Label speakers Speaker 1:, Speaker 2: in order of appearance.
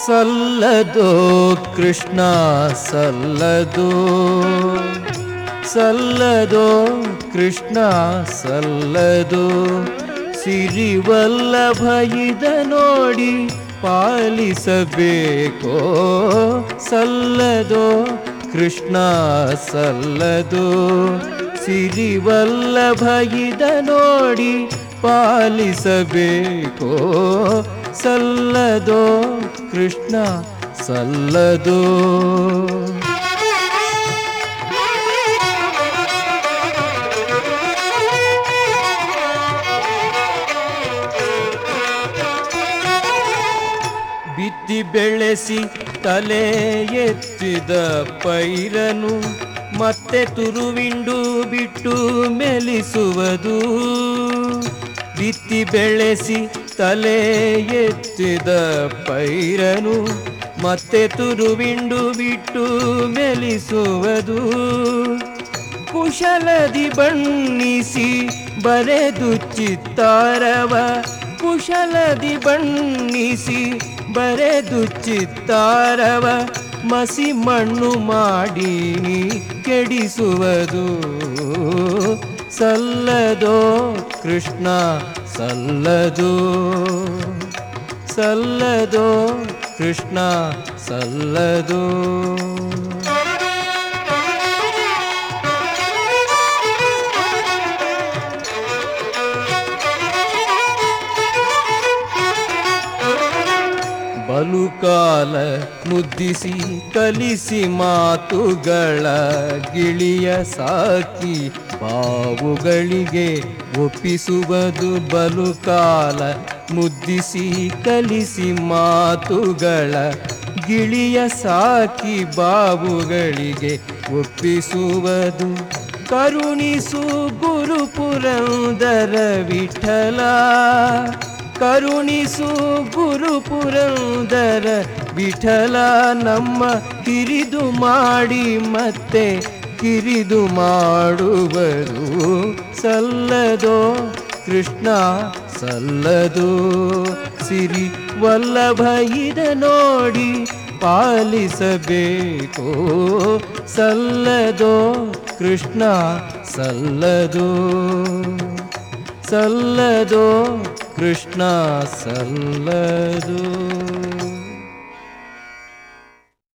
Speaker 1: ಸಲ್ಲದೋ ಕೃಷ್ಣ ಸಲ್ಲದೋ ಸಲ್ಲದೋ ಕೃಷ್ಣ ಸಲ್ಲದೋ ಸಿರಿವಲ್ಲಭ ಇದ ನೋಡಿ ಪಾಲಿಸಬೇಕೋ ಸಲ್ಲದೋ ಕೃಷ್ಣ ಸಲ್ಲದೋ ಸಿರಿವಲ್ಲಭ ಇದ ನೋಡಿ ಪಾಲಿಸಬೇಕೋ ಸಲ್ಲದೋ ಕೃಷ್ಣ ಸಲ್ಲದೋ ಬಿತ್ತಿ ಬೆಳೆಸಿ ತಲೆ ಎತ್ತಿದ ಪೈರನು ಮತ್ತೆ ತುರುವಿಂಡು ಬಿಟ್ಟು ಮೆಲಿಸುವುದು ಬಿತ್ತಿ ಬೆಳೆಸಿ ತಲೆ ಎತ್ತಿದ ಪೈರನು ಮತ್ತೆ ತುರುವಿಂಡು ಬಿಟ್ಟು ಮೆಲಿಸುವುದು ಕುಶಲದಿ ಬಣ್ಣಿಸಿ ಬರೆದು ಚಿತ್ತಾರವ ಕುಶಲದಿ ಬಣ್ಣಿಸಿ ಬರೆದು ಚಿತ್ತಾರವ ಮಸಿ ಮಣ್ಣು ಮಾಡಿ ಕೆಡಿಸುವುದು ಸಲ್ಲದೋ ಕೃಷ್ಣ ಸಲ್ಲದೋ ಸಲ್ಲದೋ ಕೃಷ್ಣ ಸಲ್ಲದೋ ಬಲುಕಾಲ ಮುದ್ದಿಸಿ ಕಲಿಸಿ ಮಾತುಗಳ ಗಿಳಿಯ ಸಾಕಿ ಬಾವುಗಳಿಗೆ ಒಪ್ಪಿಸುವುದು ಬಲುಕಾಲ ಮುದ್ದಿಸಿ ಕಲಿಸಿ ಮಾತುಗಳ ಗಿಳಿಯ ಸಾಕಿ ಬಾವುಗಳಿಗೆ ಒಪ್ಪಿಸುವುದು ಕರುಣಿಸು ಗುರುಪುರಂದರ ವಿಠಲ ಕರುಣಿಸು ಗುರುಪುರಂದರ ವಿಠಲ ನಮ್ಮ ಕಿರಿದು ಮಾಡಿ ಮತ್ತೆ ಕಿರಿದು ಮಾಡುವರು ಸಲ್ಲದೋ ಕೃಷ್ಣ ಸಲ್ಲದೋ ಸಿರಿ ವಲ್ಲಭ ಇದ ನೋಡಿ ಪಾಲಿಸಬೇಕೋ ಸಲ್ಲದೋ ಕೃಷ್ಣ ಸಲ್ಲದೋ ಸಲ್ಲದೋ ಕೃಷ್ಣ ಸಲ್ಲದೋ